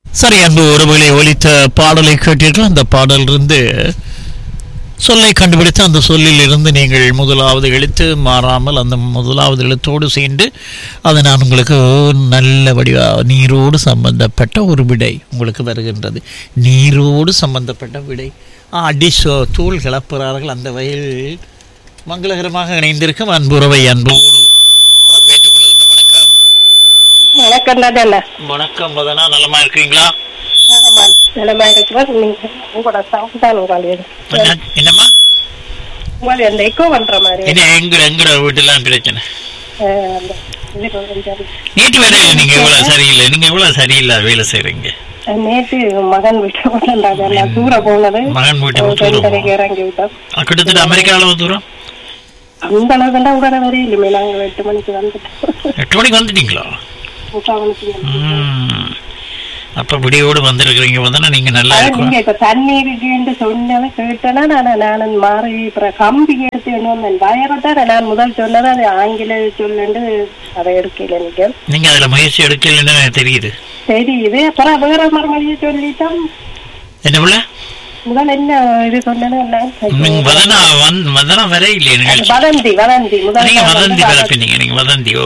சரி அன்பு உறவுகளை ஒலித்த பாடலை கேட்டீர்கள் அந்த பாடலிருந்து சொல்லை கண்டுபிடித்து அந்த சொல்லில் இருந்து நீங்கள் முதலாவது எழுத்து மாறாமல் அந்த முதலாவது எழுத்தோடு சேர்ந்து அதை நான் உங்களுக்கு நல்ல வடிவா நீரோடு சம்பந்தப்பட்ட ஒரு விடை உங்களுக்கு வருகின்றது நீரோடு சம்பந்தப்பட்ட விடை ஆ, அடி சோ- தூள் கிளப்புறார்கள் அந்த வயல் மங்களகரமாக இணைந்திருக்கும் அன்புறவை அன்போடு வரவேற்றுக் கொள்கின்ற வணக்கம் வணக்கம் தானே வணக்கம் மதனா நலமா இருக்கீங்களா நிலமா இருக்கிறது நீங்க உங்களோட சவுண்ட் தான் உங்களுடைய என்ன- என்னம்மா உங்களுடைய அந்த எக்கோ பண்ற மாதிரி என்ன எங்க எங்கட வீட்டுலாம் பிரச்சனை அஹ், அந்த இது கொஞ்சம் நேற்று வேலையில் நீங்க இவ்வளவு சரியில்லை நீங்க இவ்வளவு சரியில்லை வேலை செய்றீங்க அஹ், நேற்று மகன் வீட்டை கொண்டாங்க நான் தூர போனது மகன் வீட்டை விட்டு தூரம் ரெண்டரைக்கு இறங்கி விட்டோம் போனோம். கிட்டத்தட்ட அமெரிக்கா அளவு தூரம் அந்த அளவு தான் உடனே வரையிலுமே நாங்கள் எட்டு மணிக்கு வந்துட்டோம் எட்டு மணிக்கு வந்துட்டீங்களா முக்கால் மணிக்கு ம். அப்ப விடியோடு வந்திருக்கிறீங்க வந்தா நீங்க நல்லா அதான் இருக்கும் நீங்க இப்ப தண்ணி இருக்குன்னு சொன்னதை கேட்டேன்னா நான் நான் மாறி அப்புறம் கம்பி எடுத்து என்ன வந்தேன் வயரத்தான நான் முதல் சொன்னது அது ஆங்கில சொல்லுண்டு அதை எடுக்கல நீங்க நீங்க அதுல முயற்சி எடுக்கலன்னு எனக்கு தெரியுது தெரியுது அப்புறம் வேற மறுமொழியை சொல்லிட்டோம் என்ன பிள்ளை முதல் என்ன இது சொன்னது நீங்க வதனா வந் வதனா வர இல்லையே நிகழ்ச்சி வதந்தி வதந்தி முதல் நீங்க நான் வதந்தி வந்து பரப்பினீங்க நீங்க வதந்தியோ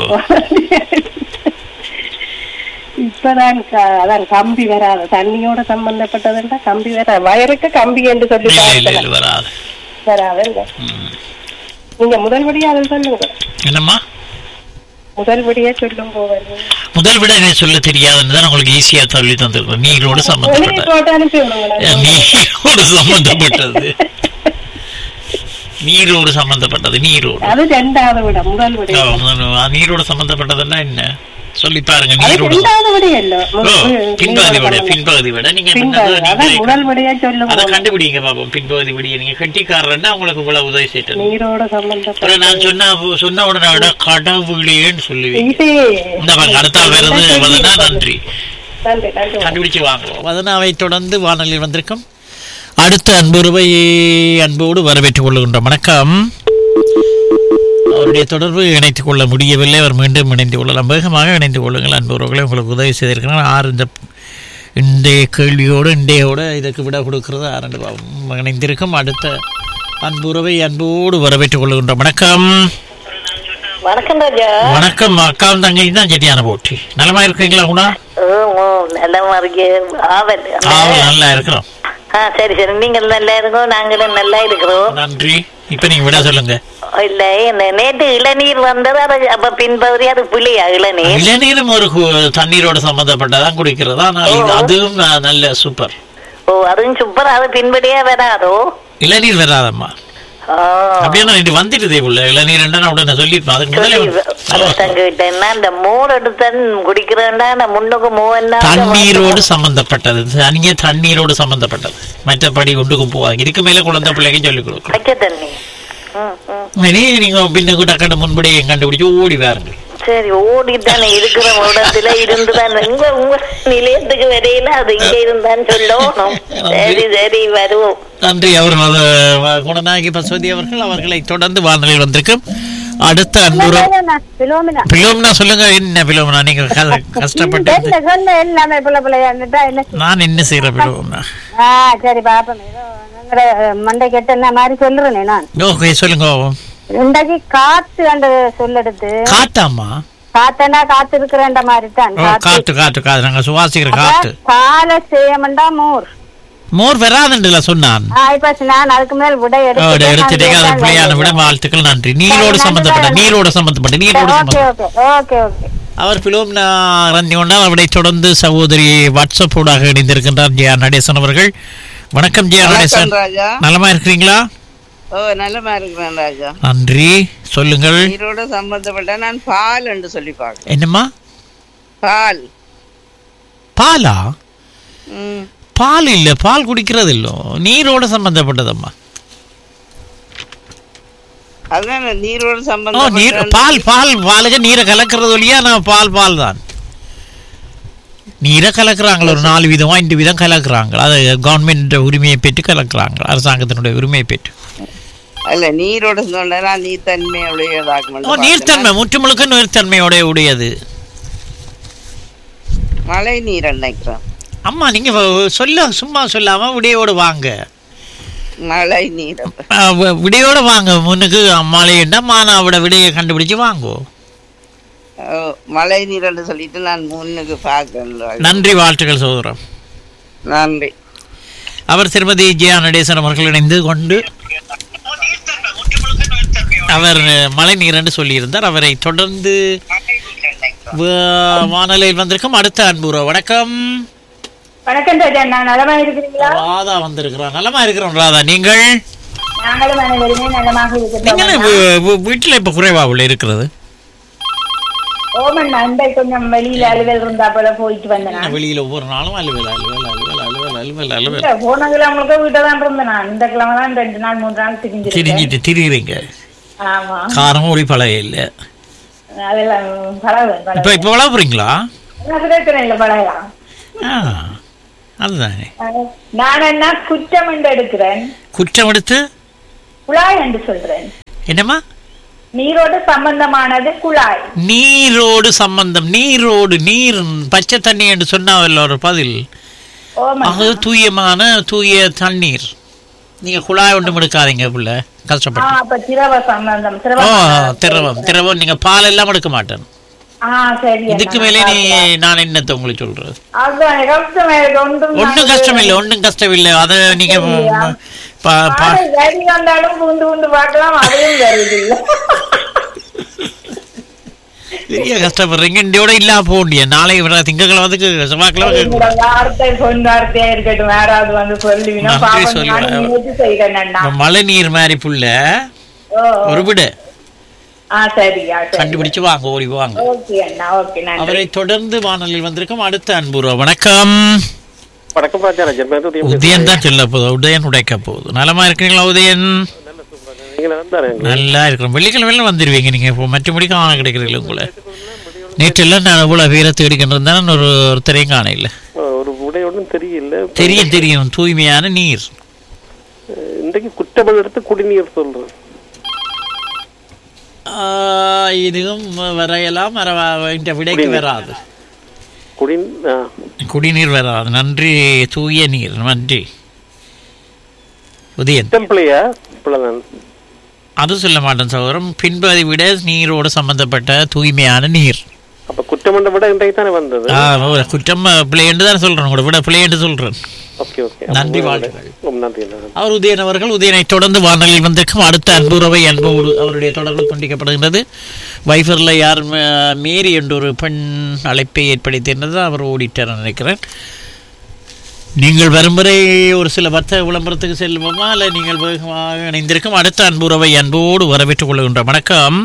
இப்பதான் க- அதான் கம்பி வராது தண்ணியோட சம்பந்தப்பட்டதுன்றா கம்பி வர வயருக்கு கம்பி என்று சொல்லி இல்ல இல்ல பார்த்தேன். இல்ல வராது வராது இல்ல. ம். நீங்க முதல் படியா அதை சொல்லுங்க என்னம்மா முதல் படியா சொல்லும் போவது முதல் விட என்ன சொல்ல தெரியாதுன்னு தான் உங்களுக்கு ஈஸியா சொல்லி தந்திருக்கோம் நீரோடு எழுதி சம்பந்தப்பட்ட போட்டு அனுப்பி விடுங்களேன் நீரோடு சம்பந்தப்பட்டது நீரோடு சம்பந்தப்பட்டது நீரோடு அது ரெண்டாவது விட முதல் விட ஆ, முதல்ல நீரோடு சம்பந்தப்பட்டதுன்னா என்ன சொல்லி பாருங்க அது நீரோடு ரெண்டாவது விட இல்ல ஓ, பின்பகுதி விட பின்பகுதி விட நீங்க பின்பகுதி முன்னது அதான் நீங்களே முதல் விடையா சொல்லும் அதை போது. கண்டுபிடிங்க பாப்போம் பின்பகுதி விடிய நீங்க கெட்டிக்காரன்னா உங்களுக்கு இவ்வளவு உதவி செய்யணும் நீரோட சம்பந்தப்பட்ட அப்புறம் நான் சொன்ன சொன்ன உடனே விட கடவுளேன்னு சொல்லுவீங்க இது இந்த பாருங்க, அடுத்த வருது வதனா நன்றி நன்றி நன்றி கண்டுபிடிச்சு வாங்குவோம் வதனாவை தொடர்ந்து வானொலியில் வந்திருக்கும் அடுத்த அன்புருவை அன்போடு வரவேற்றுக் கொள்கின்ற வணக்கம் அவருடைய தொடர்பு இணைத்துக் கொள்ள முடியவில்லை அவர் மீண்டும் இணைந்து கொள்ளலாம் வேகமாக இணைந்து கொள்ளுங்கள் அன்புறவுகளை உங்களுக்கு உதவி செய்திருக்கிறார் ஆறு இந்த இன்றைய கேள்வியோடு இன்றையோட இதற்கு விட கொடுக்கிறது ஆரண்டு பாவம் இணைந்திருக்கும் அடுத்த அன்புறவை அன்போடு வரவேற்றுக் கொள்கின்ற வணக்கம் வணக்கம் ராஜா வணக்கம் அக்காவும் தங்கை தான் செட்டியான போட்டி நலமா இருக்கீங்களா குணா ஓ ஓ நல்லமா இருக்கு ஆவல் ஆவல் நல்லா இருக்கிறோம் ஆ சரி சரி நீங்கள் நல்லா இருக்கோம் நாங்களும் நல்லா இருக்கிறோம் நன்றி இப்ப நீங்க விட சொல்லுங்க இல்ல இந்த நேற்று இளநீர் வந்தது அது அப்ப பின்பகுதி அது புளியா இளநீர் இளநீரும் ஒரு கு- தண்ணீரோட சம்பந்தப்பட்டதான் குடிக்கிறதா ஆனால் இது- அதுவும் ந- நல்ல சூப்பர் ஓ அதுவும் சூப்பர் அது பின்படியே வராதோ இளநீர் வராதம்மா ஆ, அப்படியே இது வந்துடுதே உள்ள இளநீர் நான் உடனே சொல்லிருப்பேன் அதுக்கு முதலே சொல்லி வந்து- அதான் கேட்டேன்னா இந்த மூணு எடுத்தன் குடிக்கிறேன்டா நான் முன்னுக்கு மூவன்னா தண்ணீரோடு சம்பந்தப்பட்டது தனியே தண்ணீரோடு சம்பந்தப்பட்டது மற்றபடி ஒன்றுக்கும் போவாங்க இதுக்கு மேல குழந்தை பிள்ளைக்கு சொல்லிக் கொடுக்கும் வைக்க தண்ணி ம், ம். இனி நீங்க பின்ன டக்கட முன்படியே கண்டுபிடிச்சு ஓடி வாருங்க சரி ஓடித்தானே இருக்கிற இடத்துல இருந்துதான் உங்க உங்க நிலையத்துக்கு வரையில அது இங்க இருந்தான்னு சொல்லணும் சரி சரி வருவோம் நன்றி அவர் குணநாயகி பசுவதி அவர்கள் அவர்களை தொடர்ந்து வானொலியில் வந்திருக்கும் அடுத்த அன்புற பிலோமினா பிலோம்னா சொல்லுங்க என்ன பிலோம்னா நீங்க க- கஷ்டப்பட்டு என்ன சொன்ன எல்லாமே பிள்ளை பிள்ளையாண்டுட்டா என்ன நான் என்ன செய்யற பிலோம்னா ஆ சரி பாப்போம் ஏதோ எங்கட மண்டை கெட்ட மாதிரி சொல்றேனே நான் ஓகே சொல்லுங்க இன்றைக்கு காத்து அந்த சொல்லெடுத்து காத்தாம்மா காத்தனா காத்து இருக்கிற மாதிரி தான் ஓ காத்து காத்து காத்து நாங்க சுவாசிக்கிற காத்து கால செய்யமண்டா மோர் மோர் வராதுன்றல சொன்னான் ஆ இப்ப நான் அதுக்கு மேல் விட ஓ, இதை எடுத்துட்டீங்க அது பிள்ளையான விட வாழ்த்துக்கள் நன்றி நீரோடு சம்பந்தப்பட்ட நீரோடு சம்பந்தப்பட்ட நீரோடு ஓகே சம்பந்தப்பட்ட ஓகே ஓகே ஓகே அவர் பிலோம்னா ரந்தி கொண்டால் அவரை தொடர்ந்து சகோதரி வாட்ஸ்அப்போடாக இணைந்திருக்கின்றார் ஜெயா நடேசன் அவர்கள் வணக்கம் ஜெயா நடேசன் வணக்கம் ராஜா நலமா இருக்கிறீங்களா ஓ நல்லமா இருக்கிறேன் ராஜா நன்றி சொல்லுங்கள் நீரோட சம்பந்தப்பட்ட நான் பால் என்று சொல்லி பார்க்கிறேன் என்னம்மா பால் பாலா ம். பால் இல்ல பால் குடிக்கிறது இல்லோ நீரோட சம்பந்தப்பட்டதம்மா அதான் நீரோட ஓ நீர் சம்பந்தப்பட்ட பால் பால் பாலுக்கு நீரை கலக்கிறது வழியா நான் பால் பால் தான் நீரை கலக்குறாங்க ஒரு நாலு விதம் ஐந்து விதம் கலக்குறாங்க அது கவர்மெண்ட் உரிமையை பெற்று கலக்குறாங்க அரசாங்கத்தினுடைய உரிமையை பெற்று அல்ல நீரோட சொன்னா நான் நீர்த்தன்மையுடையதாக்கும் ஓ நீர்த்தன்மை முற்று முழுக்க நீர்த்தன்மையோட உடையது மழை நீர் நினைக்கிறேன் அம்மா நீங்க வ- சொல்ல சும்மா சொல்லாம விடையோடு வாங்க மழை நீர் அப்ப. ஆ, வ- விடையோட வாங்க முன்னுக்கு மாலையண்டா மானாவோட விடையை கண்டுபிடிச்சு வாங்கோ ஓ, மழை நீர்ன்னு சொல்லிட்டு நான் முன்னுக்கு பார்க்கணும் நன்றி வாழ்த்துக்கள் சகோதரம் நன்றி அவர் திருமதி ஜெயா நடேசன் அவர்கள் இணைந்து கொண்டு அவர் மழை நீர் என்று சொல்லியிருந்தார் அவரை தொடர்ந்து வ- வானொலியில் வந்திருக்கும் அடுத்த அன்புறோ வணக்கம் வணக்கம் ராஜா நான் நலமா இருக்கிறீங்களா ராதா வந்திருக்கிறோம் நலமா இருக்கிறோம் ராதா நீங்கள் நாங்களும் அனைவருமே நலமாக நீங்கள் இருக்கிறோம் வீ- வீ- வீட்டுல இப்ப குறைவா உள்ள இருக்கிறது ஓமன் அண்டை கொஞ்சம் வெளியில அலுவல் இருந்தா போல போயிட்டு வந்தேன் நான். வெளியில ஒவ்வொரு நாளும் அலுவல் அலுவல் அலுவல் அலுவல் அலுவல் அலுவல் இல்ல, போன கிழமை வீட்டை தான் இருந்தேன் நான் இந்த கிழமை தான் ரெண்டு நாள் மூணு நாள் திரிஞ்சிருக்கேன் திரிஞ்சிட்டு திரிகிறீங்க ஆமா காரம் ஒளி பழைய இல்ல அதெல்லாம் பழகுவேன் இப்ப பழகுவேன் இப்ப விளா போறீங்களா எனக்கு பிரச்சனை இல்லை பழகலாம் ஆ, அதுதானே நான் என்ன குற்றம் என்று எடுக்கிறேன் குற்றம் எடுத்து குழாய் என்று சொல்றேன் என்னம்மா நீரோடு சம்பந்தமானது குழாய் நீரோடு சம்பந்தம் நீரோடு நீர் பச்சை தண்ணி என்று சொன்னால் ஒரு பதில் ஓமன் அது தூயமான தூய தண்ணீர் நீங்க குழாய் ஒன்றும் எடுக்காதீங்க புள்ள ஆ, கஷ்டப்பட்டு அப்ப திரவ சம்பந்தம் ஓ திரவ திரவம் திரவம் நீங்க பால் எல்லாம் எடுக்க மாட்டேன் ஆ சரி இதுக்கு மேலே நீ நான் என்னத்தை உங்களுக்கு சொல்றது அதுதான் கஷ்டம் எனக்கு ஒன்றும் ஒன்றும் கஷ்டம் இல்லை ஒன்றும் கஷ்டம் இல்லை அதை நீங்க ம், பா- பா- பாடல் வரி வந்தாலும் பூந்து பூந்து பார்க்கலாம் அதுவும் வருது இல்ல பெரிய கஷ்டப்படுறீங்க இந்தியோட இல்லாம போக முடியாது நாளை வர திங்கக்கிழமைக்கு செவ்வாய்க்கிழமை உங்களோட வார்த்தை பொன் வார்த்தையா இருக்கட்டும் யாராவது வந்து சொல்லுவீங்க நன்றி பாப்போம் சொல்லுவேன். நானும் முயற்சி செய்கிறேன் அண்ணா மழை நீர் மாதிரி புள்ள ஓ ஒரு விட ஆ சரியா சரி கண்டுபிடிச்சு வாங்க ஓடி வாங்க ஓகே அண்ணா ஓகே நன்றி அவரை தொடர்ந்து வானொலியில் வந்திருக்கும் அடுத்த அன்புருவா வணக்கம் வணக்கம் ராஜாராஜன் மேது உதயம் உதயன் தான் சொல்ல போகுது உதயன் உடைக்க போகுது நலமா இருக்கீங்களா உதயன் நீங்க நடந்தாரு நல்லா இருக்கிறோம் வெள்ளிக்கிழமையில வந்துருவீங்க நீங்க இப்போ மற்றபடி காண கிடைக்கிறீங்களா உங்களை நேற்றெல்லாம் நான் இவ்வளோ வீர தேடிக்கிட்டு இருந்தேன் ஒரு ஒருத்தரையும் காண இல்லை ஒரு உடை ஒன்றும் தெரியல தெரியும் தெரியும் தூய்மையான நீர் அஹ் இன்றைக்கு குற்றமல் எடுத்து குடிநீர் சொல்றேன் ஆஹ், இதுவும் வரையலாம் வர இந்த விடைக்கு வராது குடி ஆ, குடிநீர் வராது நன்றி தூய நீர் நன்றி உதயன் டெம்பிளையா இப்படிதான் அது சொல்ல மாட்டேன் சகோதரம் பின்பு அதை விட நீரோடு சம்பந்தப்பட்ட தூய்மையான நீர் அப்ப குற்றமண்ட விட இன்றைக்கு தானே வந்தது ஆ, ஓ, குற்றம் பிள்ளைன்னு தான் சொல்றேன் கூட விட பிள்ளைன்னு சொல்றேன் ஓகே ஓகே நன்றி வாழ்த்துக்கள் ரொம்ப நன்றி நன்றி. அவர் உதயன் அவர்கள் உதயனை தொடர்ந்து வானொலியில் வந்திருக்கும் அடுத்த அன்புறவை அன்போடு அவருடைய தொடர்பு துண்டிக்கப்படுகின்றது வைஃபரில் யார் ம- மேரி என்ற ஒரு பெண் அழைப்பை ஏற்படுத்தியிருந்தது அவர் ஓடிட்டார் நினைக்கிறேன் நீங்கள் வரும் வரை ஒரு சில வர்த்தக விளம்பரத்துக்கு செல்வோமா இல்லை நீங்கள் வேகமாக இணைந்திருக்கும் அடுத்த அன்புறவை அன்போடு வரவேற்றுக் கொள்கின்ற வணக்கம்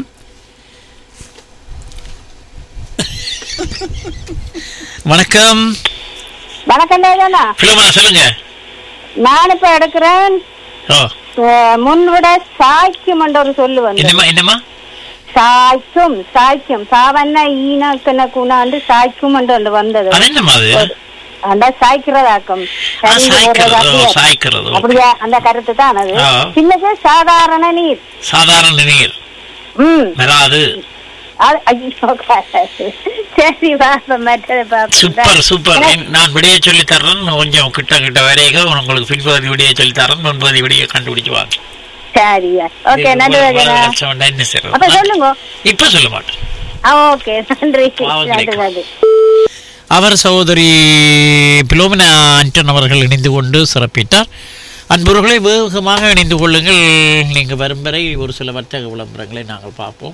வணக்கம் வணக்கம் ராஜாண்ணா பிலோமனா சொல்லுங்க நான் இப்ப எடுக்கிறேன் ஓ அஹ், முன்விட சாய்க்கும் என்ற ஒரு சொல்லு வந்து என்னம்மா என்னம்மா சாய்க்கும் சாய்க்கும் சாவண்ண ஈனக்கன குணாண்டு சாய்க்கும் என்று ஒன்று வந்தது அது என்னம்மா அது அந்த சாய்க்கிறதாக்கம் ஆ, சரிந்து சாய்க்கிறது ஓ, போடுறதாக்கம். சாய்க்கிறது அப்படியா அந்த கருத்து தான் அது ஆ. சின்னது சாதாரண நீர் சாதாரண நீர் ம் வராது அது- ஐயோ, சரி பாப்போம் மற்றது பாப்போம் சூப்பர் சூப்பர் நான் விடைய சொல்லி தர்றேன் கொஞ்சம் கிட்ட கிட்ட வரைக்கும் உங்களுக்கு பின்பகுதி விடைய சொல்லி தரேன் முன்பகுதி விடைய கண்டுபிடிச்சு வாங்க சரியா ஓகே நன்றி ராஜனா என்ன செய்யறது? அப்ப சொல்லுங்க இப்ப சொல்ல மாட்டேன் ஆ ஓகே நன்றி பாவம் நன்றி கிடைக்கும். நன்றி அவர் சகோதரி பிலோமினா ஆண்டன் அவர்கள் இணைந்து கொண்டு சிறப்பித்தார் அன்புறர்களை வேகமாக இணைந்து கொள்ளுங்கள் நீங்கள் வரும் வரை ஒரு சில வர்த்தக விளம்பரங்களை நாங்கள் பார்ப்போம்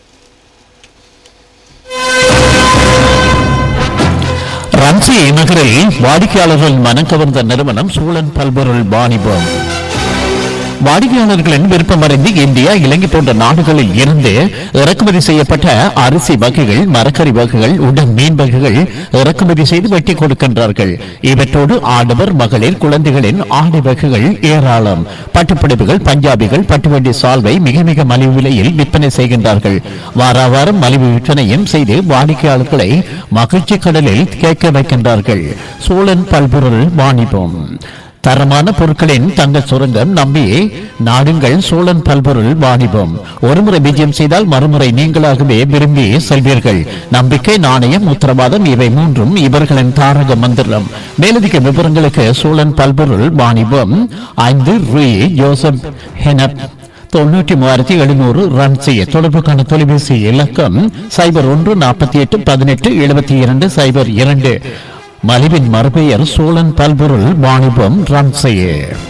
ரன்சி நகரில் வாடிக்கையாளர்கள் மனம் கவர்ந்த நிறுவனம் சூழன் பல்பொருள் வாணிபம் வாடிக்கையாளர்களின் விருப்பமறிந்து இந்தியா இலங்கை போன்ற நாடுகளில் இருந்து இறக்குமதி செய்யப்பட்ட அரிசி வகைகள் மரக்கறி வகைகள் உடன் மீன் வகைகள் இறக்குமதி செய்து வெட்டி கொடுக்கின்றார்கள் இவற்றோடு ஆடவர் மகளிர் குழந்தைகளின் ஆடை வகைகள் ஏராளம் பட்டுப்புடவைகள் பஞ்சாபிகள் பட்டுவண்டி சால்வை மிக மிக மலிவு விலையில் விற்பனை செய்கின்றார்கள் வாரா வாரம் மலிவு விற்பனையும் செய்து வாடிக்கையாளர்களை மகிழ்ச்சி கடலில் கேட்க வைக்கின்றார்கள் சூழன் பல்பொருள் வாணிபம் தரமான பொருட்களின் தங்க சுரங்கம் நம்பி நாடுங்கள் சோழன் பல்பொருள் வாணிபம் ஒருமுறை விஜயம் செய்தால் மறுமுறை நீங்களாகவே விரும்பி செல்வீர்கள் நம்பிக்கை நாணயம் உத்தரவாதம் இவை மூன்றும் இவர்களின் தாரக மந்திரம் மேலதிக விவரங்களுக்கு சோழன் பல்பொருள் வாணிபம் ஐந்து ரூ ஜோசப் ஹெனப் தொண்ணூற்றி மூவாயிரத்தி எழுநூறு ரன் செய்ய தொடர்புக்கான தொலைபேசி இலக்கம் சைபர் ஒன்று நாற்பத்தி எட்டு பதினெட்டு எழுபத்தி இரண்டு சைபர் இரண்டு மலிவின் மறுபெயர் சோழன் பல்பொருள் வாணிபம் ரன் செய்ய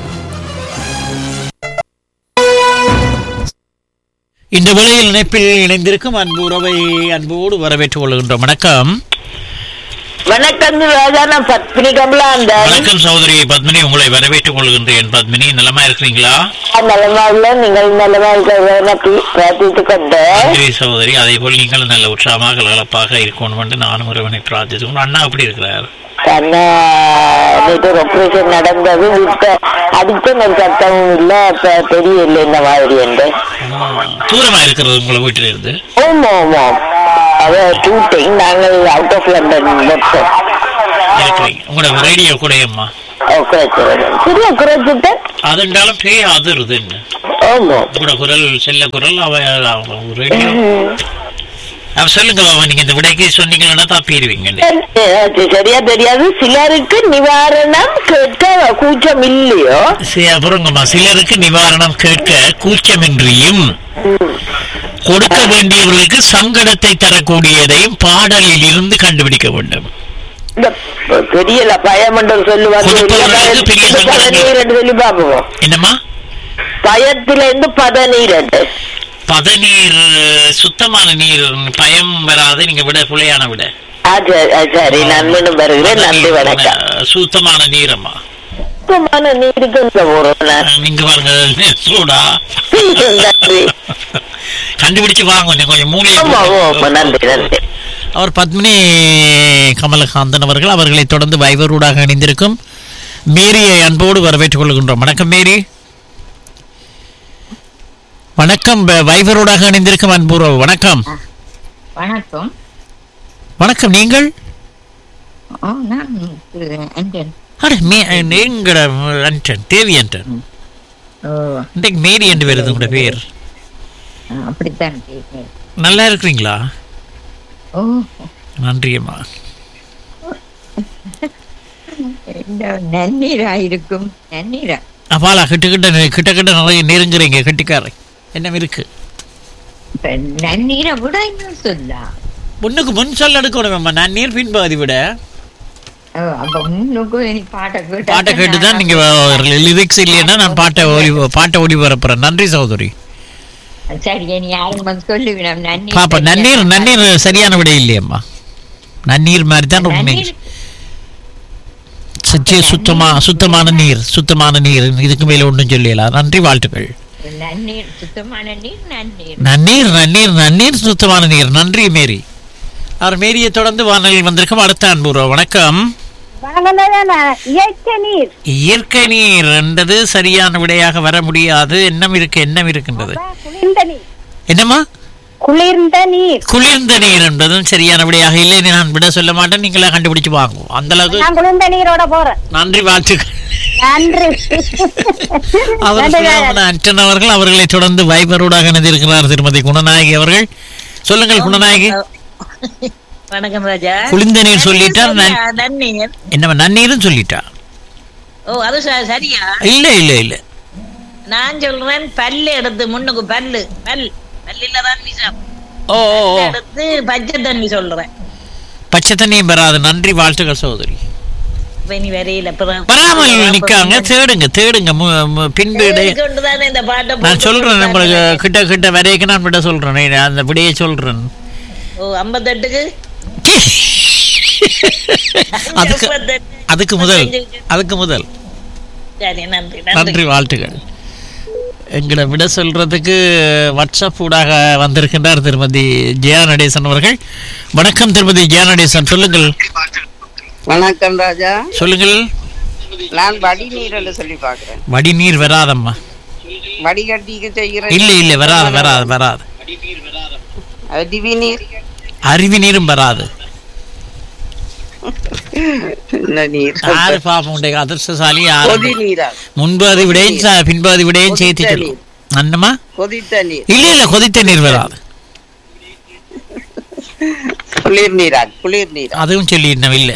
இந்த வேளையில் இணைப்பில் இணைந்திருக்கும் அன்பு உறவை அன்போடு வரவேற்றுக் கொள்கின்றோம் வணக்கம் வணக்கம் ராஜா நான் பத்மினி கமலாந்தன் வணக்கம் சகோதரி பத்மினி உங்களை வரவேற்றுக் கொள்கின்றேன் பத்மினி நலமா இருக்கிறீங்களா நலமா உள்ள நீங்கள் நலமா இருக்கிறது பிரார்த்தித்துக் கொண்டேன் நன்றி சகோதரி அதே போல் நீங்கள் நல்ல உற்சாகமாக கலகலப்பாக இருக்கணும் என்று நானும் ஒருவனை பிரார்த்தித்துக்கணும் அண்ணா எப்படி இருக்கிறார் கண்ணா நேற்று ஒரு ஆபரேஷன் நடந்தது விட்ட அடித்த ஒரு சத்தமும் இல்ல இப்ப தெரியல இந்த மாதிரி என்று தூரமா இருக்கிறது உங்களை வீட்டில இருந்து ஓமா ஓமா அவ ஷூட்டிங் நாங்கள் அவுட் ஆஃப் லண்டன் மொத்தம் இருக்கிறீங்க உங்களோட ரேடியோ கூடயம்மா குறைச்சிருந்தேன் சரியா குறைச்சிட்டேன் அதுண்டாலும் பேய் அதிருது என்ன ஓமா உங்களோட குரல் செல்ல குரல் அவ அவ ரேடியோ அவ சொல்லுங்க பாபா நீங்க இந்த விடைக்கு சொன்னீங்கன்னா தப்பிடுவீங்க அது சரியா தெரியாது சிலருக்கு நிவாரணம் கேட்க கூச்சம் இல்லையோ சரி அப்புறங்கம்மா சிலருக்கு நிவாரணம் கேட்க கூச்சமின்றியும் கொடுக்க வேண்டியவர்களுக்கு சங்கடத்தை தரக்கூடியதையும் பாடலில் இருந்து கண்டுபிடிக்க வேண்டும் இந்த தெரியல பயமண்டல் சொல்லுவாங்க கொடுப்பவர்களுக்கு பெரிய சங்கடம். பதநீர் சொல்லி பாப்போம் என்னம்மா பயத்துல இருந்து பதநீர் பதநீர் சுத்தமான நீர் பயம் வராது நீங்க விட புலையான விட சரி நான் மீண்டும் வருகிறேன் நன்றி வணக்கம் சுத்தமான நீரம்மா சுத்தமான நீருக்கு இந்த ஊரும் நான். நீங்க பாருங்க சூடா நன்றி கண்டுபிடிச்சு வாங்க நீங்க கொஞ்சம் ஆமா ஆமா மூலிகை நன்றி நன்றி அவர் பத்மினி கமலகாந்தன் அவர்கள் அவர்களை தொடர்ந்து வைபரூடாக இணைந்திருக்கும் மேரியை அன்போடு வரவேற்றுக் கொள்கின்றோம் வணக்கம் மேரி வணக்கம் வ- வைபரூடாக இணைந்திருக்கும் அன்புறவு வணக்கம் வணக்கம் வணக்கம் நீங்கள் ஓ நான் திரு அண்டன் அட மே எங்கட அன்டன் தேவி அன்டன் ஓ இன்றைக்கு மேரி என்று வருது உங்களோட பேர் ஆ, அப்படித்தான் கேட்கிறேன் நல்லா இருக்கிறீங்களா ஓ நன்றியம்மா இந்த நன்னீரா இருக்கும் நன்னீரா அப்பாலா கிட்ட கிட்ட கிட்ட கிட்ட நிறைய நெருங்குறீங்க கட்டிக்காரன் என்ன இருக்கு இப்ப நன்னீரை விட இன்னும் சொல்லா முன்னுக்கு முன் சொல்ல எடுக்கணுமேம்மா நான் நீர் பின்பாதி விட ஓ அப்ப முன்னுக்கு நீ பாட்டை கேட்டா பாட்டை கேட்டு தான் நீங்க லிரிக்ஸ் இல்லைன்னா நான் பாட்டை ஒளி பாட்டை ஒளி வரப்போறேன் நன்றி சகோதரி சரி நீ யாரும் வந்து சொல்லுவிடம் நன்னீர் பாப்பா நன்னீர் நன்னீர் சரியான விட இல்லையம்மா நன்னீர் மாதிரி தான் ரொம்ப நன்னீர் சச்சே சுத்தமா சுத்தமான நீர் சுத்தமான நீர் இதுக்கு மேல ஒன்றும் சொல்லலாம் நன்றி வாழ்த்துக்கள் நன்னீர் சுத்தமான நீர் நன்னீர் நன்னீர் நன்னீர் நன்னீர் சுத்தமான நீர் நன்றி மேரி அவர் மேரியை தொடர்ந்து வானலில் வந்திருக்கும் அடுத்த அன்புறவு வணக்கம் இயற்கை நீர் இயற்கை நீர் என்றது சரியான விடையாக வர முடியாது எண்ணம் இருக்கு எண்ணம் இருக்கின்றது குளிர்ந்த நீர் என்னம்மா குளிர்ந்த நீர் குளிர்ந்த நீர் என்பதும் சரியான விடையாக இல்லை இனி நான் விட சொல்ல மாட்டேன் நீங்களா கண்டுபிடிச்சு வாங்குவோம் அந்த அளவுக்கு நான் குளிர்ந்த நீரோட போறேன் நன்றி வாழ்த்துக்கள் நன்றி அவர் நன்றி, சுயாமன அன்டன் அவர்கள் அவர்களை தொடர்ந்து வைபரோடாக இணைந்திருக்கிறார் திருமதி குணநாயகி அவர்கள் சொல்லுங்கள் குணநாயகி வணக்கம் ராஜா குளிர்ந்த நீர் சொல்லிட்டா நன்- நன்னீர் என்னம்மா நன்னீரும் சொல்லிட்டா ஓ அது ச- சரியா இல்ல இல்ல இல்ல நான் சொல்றேன் பல்லு எடுத்து முன்னுக்கு பல்லு பல் பல்லில தான் விஷம் ஓ ஓ, ஓ. எடுத்து பச்சை தண்ணி சொல்றேன் பச்சை தண்ணியும் வராது நன்றி வாழ்த்துக்கள் சகோதரி இப்ப இனி வரையில வராமல் நிக்காங்க தேடுங்க தேடுங்க மு- மு- பின்பு இடை- கொண்டுதானே இந்த பாட்டை நான் போட்டு சொல்றேன் உங்களுக்கு கொடுத்தாங்க. கிட்ட கிட்ட வரைக்கும் நான் விட சொல்றேன் நான் அந்த விடையை சொல்றேன் ஓ ஐம்பத்தெட்டுக்கு அதுக்கு ஐம்பத்தெட்டு. அதுக்கு முதல் அதுக்கு முதல் சரி நன்றி நன்றி நன்றி வாழ்த்துக்கள் எங்களை விட சொல்றதுக்கு வாட்ஸ்அப் ஊடாக வந்திருக்கின்றார் திருமதி ஜெயா நடேசன் அவர்கள் வணக்கம் திருமதி ஜெயா நடேசன் சொல்லுங்கள் வணக்கம் ராஜா சொல்லுங்கள் நான் வடிநீர் என்று சொல்லி பாக்குறேன் வடிநீர் வராதம்மா வடிகட்டிக்கு செய்கிற இல்ல இல்ல வராது வராது வராது அது திவி நீர் அருவி நீரும் வராது என்ன நீர் யாரு பாப்போம் உடைய அதிர்ஷ்டசாலி யாரு கொதி நீரா முன்பு அது விடையும் ச- பின்பு அது விடையும் கொதித்த சேர்த்து சொல்லும் அண்ணமா கொதித்த நீர் இல்ல இல்ல கொதித்த நீர் வராது குளிர் நீரா குளிர் நீரா அதுவும் சொல்லியிருந்தோம் இல்ல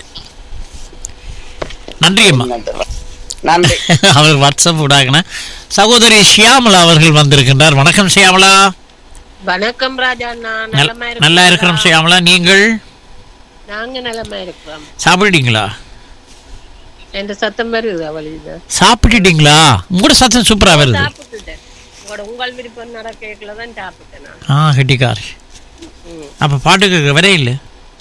நன்றி அம்மா நன்றி அவர் வாட்ஸ்அப் விடாங்கண்ணா சகோதரி ஷியாமலா அவர்கள் வந்திருக்கின்றார் வணக்கம் ஷியாமலா வணக்கம் ராஜா நான் நல்- நலமா நல்லா இருக்கிறோம் ஷியாமலா நீங்கள் நாங்க நலமா இருக்கிறோம் சாப்பிட்டுட்டீங்களா என் சத்தம் வருது அவளுக்கு சாப்பிட்டுட்டீங்களா உங்களோட சத்தம் சூப்பரா வருது சாப்பிட்டுட்டேன் உங்களோட உங்கள் விருப்பம் நடக்கல தான் சாப்பிட்டேன் நான் ஆ கெட்டிக்கார் ம். அப்ப பாட்டுக்கு வரே இல்லை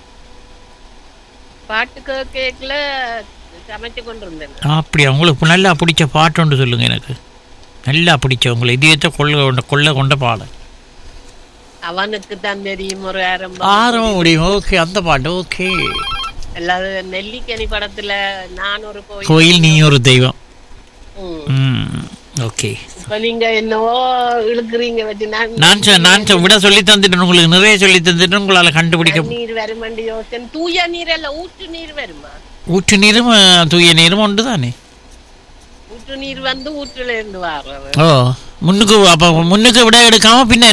பாட்டுக்கு கேட்கல சமைச்சு கொண்டு இருந்தேன் அப்படியா உங்களுக்கு நல்லா பிடிச்ச பாட்டு ஒன்று சொல்லுங்க எனக்கு நல்லா பிடிச்ச உங்களை இதயத்தை கொள்ள கொண்ட கொள்ள கொண்ட பாடல் அவனுக்கு தான் தெரியும் ஒரு ஆரம்பம் ஆரம்பம் முடியும் ஓகே அந்த பாட்டு ஓகே அல்லாத நெல்லிக்கனி படத்துல நான் ஒரு கோயில் கோயில் நீ ஒரு தெய்வம் ம். ம் ஓகே இப்ப நீங்க என்னவோ இழுக்குறீங்க வச்சு நான் நான் சொ- நான் சொ- விட சொல்லி தந்துட்டேன் உங்களுக்கு நிறைய சொல்லி தந்துட்டு உங்களால கண்டுபிடிக்க நீர் வருமண்டி யோசனை தூய நீர் அல்ல ஊற்று நீர் வருமா ஊற்று நீரும் அஹ், தூய நீரும் உண்டு தானே ஊற்று நீர் வந்து ஊற்றுல இருந்து வர்றது ஓ முன்னுக்கு அப்ப முன்னுக்கு விட எடுக்காம பின்ன